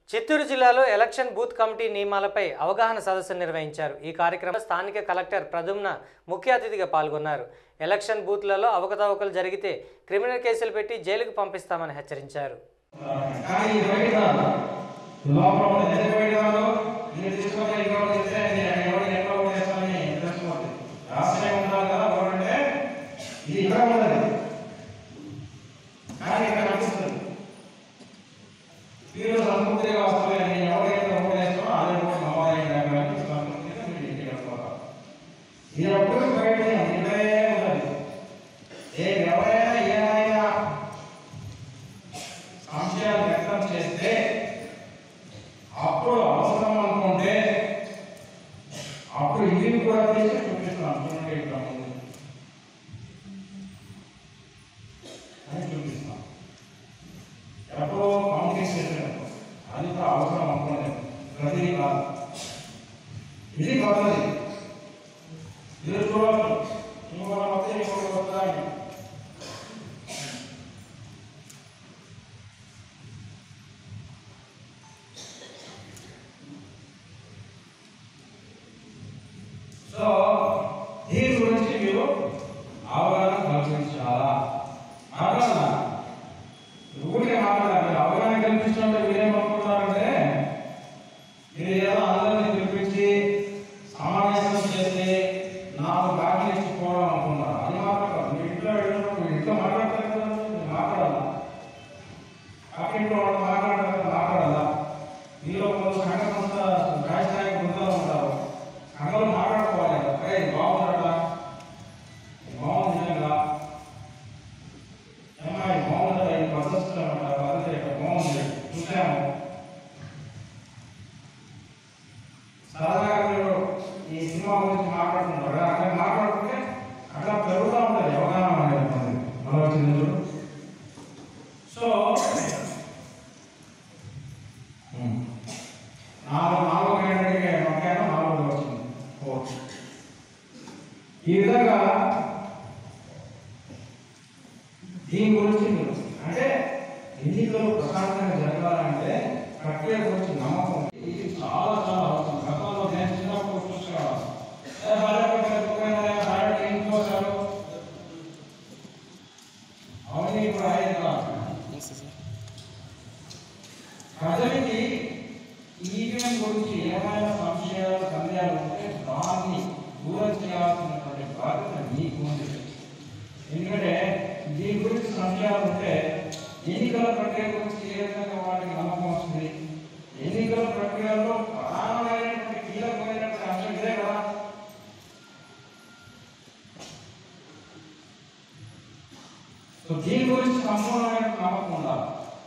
చిత్తూరు జిల్లాలో election booth committee నియమాలపై అవగాహన సదస్సు నిర్వహించారు ఈ కార్యక్రమంలో స్థానిక కలెక్టర్ ప్రదుమ్న ముఖ్య అతిథిగా పాల్గొన్నారు ఎలక్షన్ బూత్లలో అవకతవకలు జరిగితే క్రిమినల్ కేసులు పెట్టి జైలుకు పంపిస్తామని హెచ్చరించారు కానీ ఇది బయట రాదు. లోపల ఉన్నది ఎంత బయట రాదో, మీరు తీసుకొని ఇక్కడ ఒకటి ఇస్తే నేను ఎవరు ఎక్కడ ఒకటి వేస్తానని తెలుసుకోవాలి. రాష్ట్రం ఉండాలి కదా, ఎవరంటే ఇది ఇక్కడ ఉన్నది. కానీ ఇక్కడ కనిపిస్తుంది. మీరు సంతృప్తిగా వస్తుంది నేను ఎవరు ఎక్కడ ఒకటి వేస్తానో అదే ఒకటి నమోదైన లేకపోతే సంతృప్తిగా మీరు ఇంటికి వెళ్ళిపోతారు. ఇది అప్పుడు బయట ఇక్కడే ఉన్నది. ఏ ఎవరైనా ఏమైనా సంశయాలు వ్యక్తం చేస్తే అప్పుడు అవసరం అనుకుంటే అప్పుడు ఇది కూడా తీసి చూపిస్తున్నాం చూడండి ఇక్కడ ముందు. అని చూపిస్తున్నాం ఎప్పుడో కాంగ్రెస్ చేసినప్పుడు అది కూడా అవసరం అనుకోలేదు ప్రతిదీ కాదు ఇది కొత్తది ఇది చూడాలి ఇంకొక వస్తే ఇంకొక వస్తాయి సో దీని గురించి మీరు అవగాహన కల్పించాలా మాట్లాడాలా ఊరికే మాట్లాడాలి అవగాహన కల్పించినట్టు మీరేమనుకుంటారంటే మీరు ఏదో అందరినీ పిలిపించి సమావేశం చేస్తే నాకు బాకీ ఇచ్చిపోవడం అనుకున్నారు అది మాట్లాడాలి మీ ఇంట్లో వెళ్ళినప్పుడు మీ ఇంట్లో మాట్లాడతారు కదా మీరు మాట్లాడాలా పక్కింట్లో వాళ్ళు మాట్లాడతారు కదా, మాట్లాడాలా మీలో కొంత సంఘ సంస్థ రాజధాని బృందాలు ఉంటారు సంఘంలో మాట్లాడుకోవాలి కదా "ఏయ్, బాగున్నాడా బాగుంది నిజంగా ఏమాయి బాగుందా ఈ పద్ధతి పద్ధతి ఇక్కడ బాగుంది చూసాము సరదాగా మీరు ఈ సినిమా గురించి మాట్లాడుకుంటారు కదా అట్లా మాట్లాడుకుంటే అట్లా పెరుగుతూ ఉంటుంది అవగాహన అనేది మనది. మనం వచ్చింది చూడు సో ఉమ్. నాలుగు నాలుగు క్యాండిడేట్కి నొక్కాను నాలుగు వచ్చింది ఫోర్ ఈ విధంగా దీని గురించి మీరు అంటే ఎన్నికలు ప్రశాంతంగా జరగాలంటే ప్రక్రియ గురించి నమ్మకం ఇది చాలా చాలా అవసరం గతంలో నేను చిన్నప్పుడు చూసేవాడు ఏ భార్య పిల్లలు భార్య ఇంకోసారు అవన్నీ ఇప్పుడు అయ్యేది కాదు ప్రజలకి ఈవీఎం గురించి ఏమైనా సంశయాలు సందేహాలు ఉంటే దాన్ని దూరం చేయాల్సినటువంటి బాధ్యత మీకు ఉంది ఎందుకంటే దీని గురించి సంశయాలు ఉంటే ఎన్నికల ప్రక్రియ గురించి ఏ విధంగా వాళ్ళకి నమ్మకం వస్తుంది ఎన్నికల ప్రక్రియలో ప్రధానమైనటువంటి కీలకమైనటువంటి అంశం ఇదే కదా సో దీని గురించి సంపూర్ణమైన నమ్మకం ఉండాలి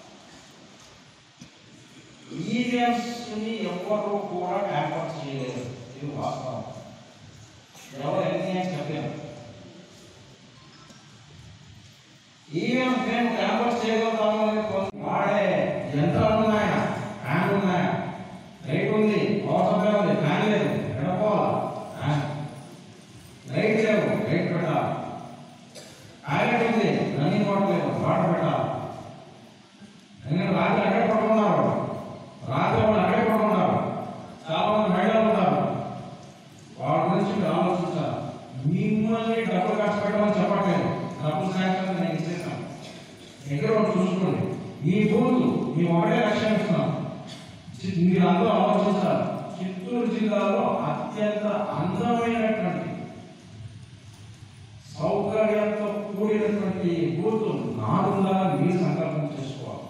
ఈవీఎంస్ ని ఎవరు కూడా ట్యాంపర్ చేయలేదు ఇది వాస్తవం ఎవరు ఎన్ని అని చెప్పలేము ఈవీఎం మేము ట్యాంపర్ చేయగలుగుతాము అని కొంత- వాడే యంత్రాలు ఉన్నాయా ఫ్యాన్ ఉన్నాయా లైట్ ఉంది పవర్ సప్లై ఉంది ఫ్యాన్ లేదు ఎడపోవాలా ఫ్యాన్ లైట్ లేవు లైట్ పెట్టాలి టాయిలెట్ ఉంది రన్నింగ్ వాటర్ లేదు వాటర్ పెట్టాలి ఎందుకంటే రాత్రి అక్కడే పడుకున్నారు రాత్రి వాళ్ళు అక్కడే పడుకున్నారు చాలా మంది మహిళలు ఉంటారు వాళ్ళ గురించి మీరు ఆలోచించాలి మిమ్మల్ని డబ్బులు ఖర్చు పెట్టమని చెప్పట్లేదు డబ్బులు శాంక్షన్ నేను ఇచ్చేసాను ఎక్కడ ఒకటి చూసుకోండి మీ భూములు మేము ఒకటే లక్ష్యం ఇస్తున్నాం చి- మీరు అందరూ ఆలోచించాలి చిత్తూరు జిల్లాలో అత్యంత అందమైనటువంటి సౌకర్యంతో కూడినటువంటి బూత్ నాలుగులా మీరు సంకల్పం చేసుకోవాలి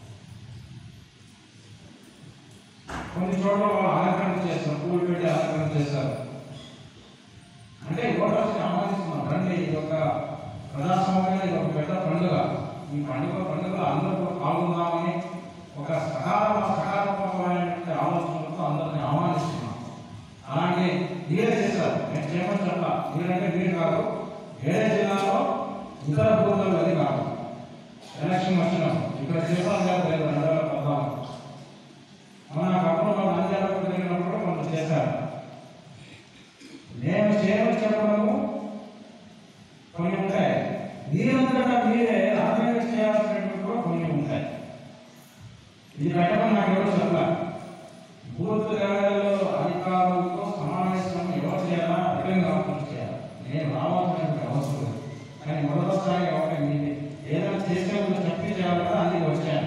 కొన్ని చోట్ల వాళ్ళు అలంకరణ చేస్తారు పూలు పెట్టి అలంకరణ చేస్తారు అంటే ఓటర్స్ని ఆహ్వానిస్తున్నాం రండి ఇది ఒక ప్రజాస్వామ్యంగా ఇది ఒక పెద్ద పండుగ ఈ పండుగ పండుగ అందరూ కూడా పాల్గొందామని ఒక సకారాత్మక సకారాత్మకమైనటువంటి ఆలోచనలతో అందరిని ఆహ్వానిస్తున్నాం అలాంటి మీరే చేస్తారు నేను చేయమని చెప్పా మీరంటే మీరు కాదు వేరే జిల్లాలో ఇతర బూతులు అది కాదు ఎలక్షన్ వచ్చినాం ఇక్కడ చేసాం కాదు లేదు రెండు వేల పద్నాలుగు మన అప్పుడు మన నంద్యాలకు తిరిగినప్పుడు కొంత చేశారు నేను చేయమని చెప్పడము కొన్ని ఉంటాయి మీరంతటా మీరే ఆర్గనైజ్ చేయాల్సినటువంటి కూడా కొన్ని ఉంటాయి ఇది పెట్టమని నాకు ఎవరు కూడా చెప్పాలి బూత్ లెవెల్లో అధికారులతో సమావేశం ఎవరు చేయాలా రిటర్న్ ఆఫీస్ చేయాలి నేను రావాల్సిన అవసరం లేదు కానీ మొదటిసారి ఒక మీది ఏదైనా చేసే ముందు చెప్పి చేయాలి కదా అందుకు వచ్చాను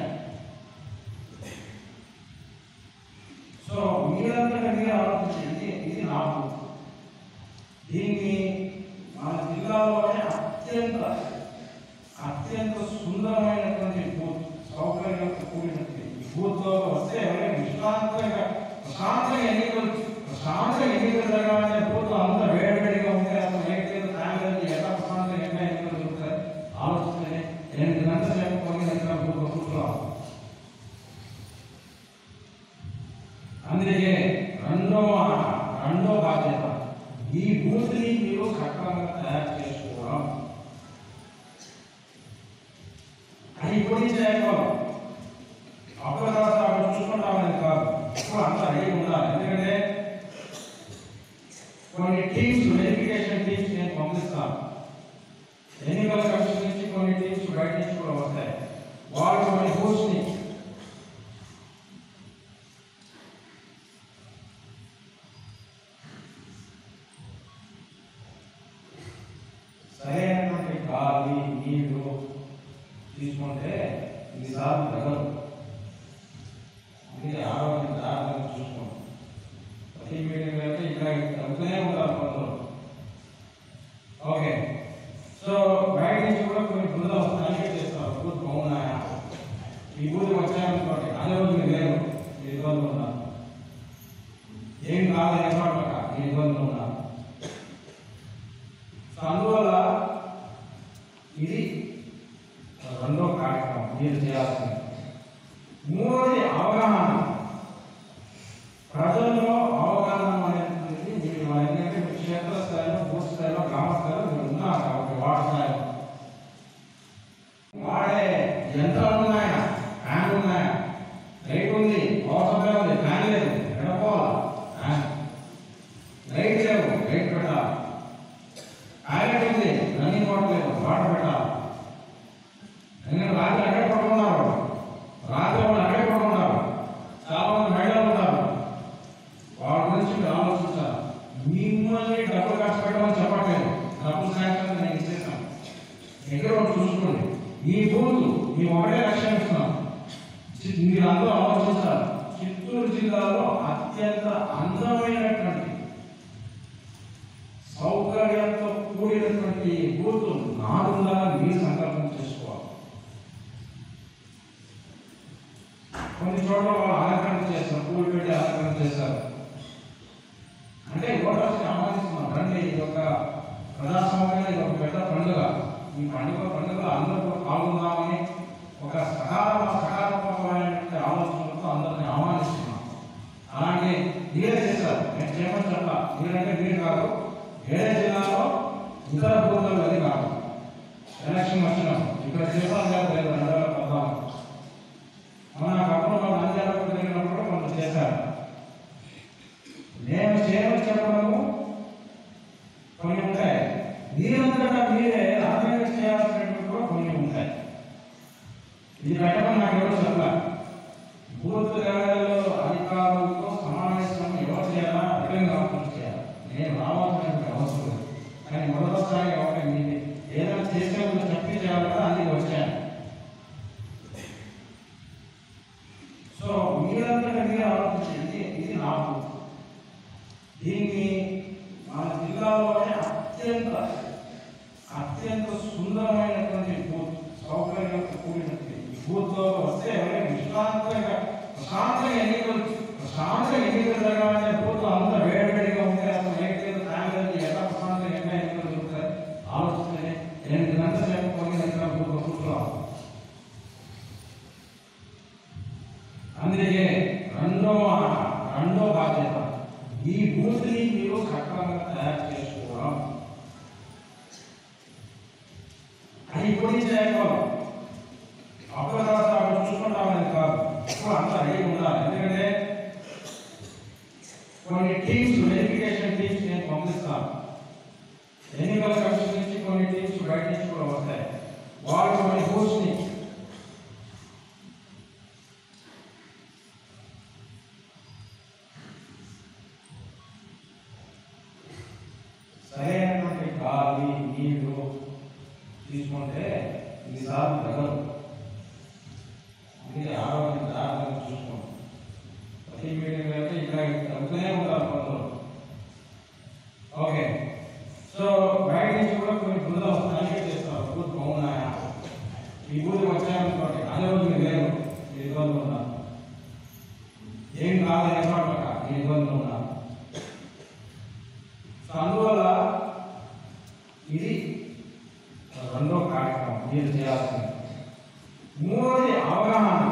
సో మీరంతా మీరు ఆలోచించండి ఇది నా బూత్ దీన్ని మన జిల్లాలోనే అత్యంత అత్యంత సుందరమైనటువంటి బూత్ సౌకర్యంతో కూడినటువంటి బూత్లో వస్తే ఎవరైనా విశ్రాంతంగా ప్రశాంతంగా ఎన్నికలు ప్రశాంతంగా ఎన్నికలు జరగాలనే బూత్ అంత వేడివేడిగా ఉంటే అసలు ఏకైతే తాగలేదు ఎలా ప్రశాంతంగా ఎట్లా ఎన్నికలు జరుగుతాయి ఆలోచిస్తే ఎనిమిది గంటల సేపు కొన్ని ఎన్నికల బూత్లో కూర్చోవాలి అందుకే రెండో రెండో బాధ్యత ఈ బూత్ని మీరు సక్రమంగా తయారు చేసుకోవడం అది ఇప్పుడు చేయకపోవడం అప్పుడు తర్వాత అప్పుడు చూసుకుంటామని కాదు ఇప్పుడు అంతా రెడీ ఉండాలి ఎందుకంటే కొన్ని టీమ్స్ వెరిఫికేషన్ టీమ్స్ నేను పంపిస్తాను ఎన్నికల కమిషన్ నుంచి కొన్ని టీమ్స్ బయట నుంచి కూడా వస్తాయి వాళ్ళు కొన్ని బూత్స్ని సరైనటువంటి గాలి నీళ్లు తీసుకుంటే ఈసారి తగదు అందుకే ఆరోగ్యం జాగ్రత్తగా చూసుకోండి ప్రతి మీటింగ్ అయితే ఇక్కడ తగ్గుతూనే ఉంటారు కొందరు ఓకే సో బయట నుంచి కూడా కొన్ని బృందాలు వస్తాయి చేస్తారు బూత్ బాగున్నాయా ఈ బూత్ వచ్చాయనుకోండి అదే రోజు మీరు లేరు మీరు ఇబ్బందులు ఉన్నారు ఏం కాదు ఏర్పాటు మీ ఇబ్బందులు ఉన్నారు సో అందువల్ల ఇది రెండో కార్యక్రమం మీరు చేయాల్సింది మూడోది అవగాహన ప్రజల్లో అవగాహన అనేటువంటిది మీరు మన ఎందుకంటే మీ క్షేత్ర స్థాయిలో బూత్ స్థాయిలో గ్రామ స్థాయిలో మీరు ఉన్నారు కాబట్టి వార్డు స్థాయిలో వాడే యంత్రాలు ఉన్నాయా ఫ్యాన్ ఉన్నాయా లైట్ ఉంది పవర్ సప్లై ఉంది ఫ్యాన్ లేదు ఎడపోవాలా ఫ్యాన్ లైట్ లేవు లైట్ పెట్టాలి టాయిలెట్ ఉంది రన్నింగ్ వాటర్ లేదు వాటర్ పెట్టాలి ఎందుకంటే రాత్రి అక్కడే పడుకున్నారు రాత్రి వాళ్ళు అక్కడే పడుకున్నారు చాలా మంది మహిళలు ఉంటారు వాళ్ళ గురించి మీరు ఆలోచించాలి మిమ్మల్ని డబ్బులు ఖర్చు పెట్టమని చెప్పట్లేదు డబ్బులు సాయంత్రం నేను ఇచ్చేసాను ఎక్కడ ఒకటి చూసుకోండి ఈ బూత్ మీ ఒకటే లక్ష్యం ఇస్తున్నాం చి- మీరు అందరూ ఆలోచించాలి చిత్తూరు జిల్లాలో అత్యంత అందమైనటువంటి సౌకర్యంతో కూడినటువంటి బూత్ నాలుగులా మీరు సంకల్పం చేసుకోవాలి కొన్ని చోట్ల వాళ్ళు అలంకరణ చేస్తారు పూలు పెట్టి అలంకరణ చేస్తారు అంటే ఓటర్స్ ఆహ్వానిస్తున్నాం రండి ఇది ఒక ప్రజాస్వామ్యంలో ఇది ఒక పెద్ద పండుగ ఈ పండుగ పండుగ అందరూ కూడా పాల్గొందామని ఒక సకారాత్మక సకారాత్మకమైనటువంటి ఆలోచనలతో అందరిని ఆహ్వానిస్తున్నాం అలాంటి మీరే చేస్తారు నేను చేయమని చెప్పా మీరంటే మీరు కాదు వేరే జిల్లాలో ఇతర బూతులు అది కాదు ఎలక్షన్ వచ్చినాం ఇక్కడ చేస్తాం కాదు లేదు రెండు వేల పద్నాలుగు మన అప్పుడు మన నంద్యాల జరిగినప్పుడు కూడా కొంత చేశారు నేను చేయమని చెప్పడము కొన్ని ఉంటాయి మీరంతటా మీరే ఆర్గనైజ్ చేయాల్సినటువంటి కూడా కొన్ని ఉంటాయి ఇది పెట్టమని నాకు ఎవరు చెప్పాలి బూత్ లెవెల్లో అధికారులతో సమావేశం ఎవరు చేయాలా రిటర్న్ ఆఫీస్ చేయాలి నేను రావాల్సిన అవసరం లేదు కానీ మొదటిసారి ఒక మీది ఏదైనా చేసే ముందు చెప్పి చేయాలి కదా అందుకు వచ్చాను సో మీరంతా మీరు ఆలోచించండి ఇది నా బూత్ దీన్ని మన జిల్లాలోనే అత్యంత అత్యంత సుందరమైనటువంటి బూత్ సౌకర్యంతో కూడినటువంటి బూత్లో వస్తే ఎవరైనా విశ్రాంతంగా ప్రశాంతంగా ఎన్నికలు ప్రశాంతంగా ఎన్నికలు జరగాలనే బూత్ అంత వేడివేడిగా ఉంటే అసలు ఏకైతే తాగలేదు ఎలా ప్రశాంతంగా ఎట్లా ఎన్నికలు జరుగుతాయి ఆలోచిస్తే ఎనిమిది గంటల సేపు కొన్ని ఎన్నికల బూత్లో కూర్చోవాలి అందుకే రెండో రెండో బాధ్యత ఈ బూత్ని మీరు సక్రమంగా తయారు చేసుకోవడం అది ఇప్పుడు చేయకపోవడం అప్పుడు తర్వాత అప్పుడు చూసుకుంటామని కాదు ఇప్పుడు అంతా రెడీ ఉండాలి ఎందుకంటే కొన్ని టీమ్స్ వెరిఫికేషన్ టీమ్స్ నేను పంపిస్తాను ఎన్నికల కమిషన్ నుంచి కొన్ని టీమ్స్ బయట నుంచి కూడా వస్తాయి వాళ్ళు కొన్ని బూత్స్ని ప్రతి మీటింగ్ అయితే ఇక్కడ జరుగుతూనే ఉంటారు కొందరు ఓకే సో బయట నుంచి కూడా కొన్ని బృందం తనిఖీ చేస్తారు బూత్ బాగున్నాయా ఈ బూత్ వచ్చాయనుకోండి అదే రోజు మీరు లేరు మీరు ఇబ్బందులు ఉన్నారు ఏం కాదు ఏర్పాటు మీ ఇబ్బందులు ఉన్నారు సో అందువల్ల ఇది రెండో కార్యక్రమం మీరు చేయాల్సింది మూడోది అవగాహన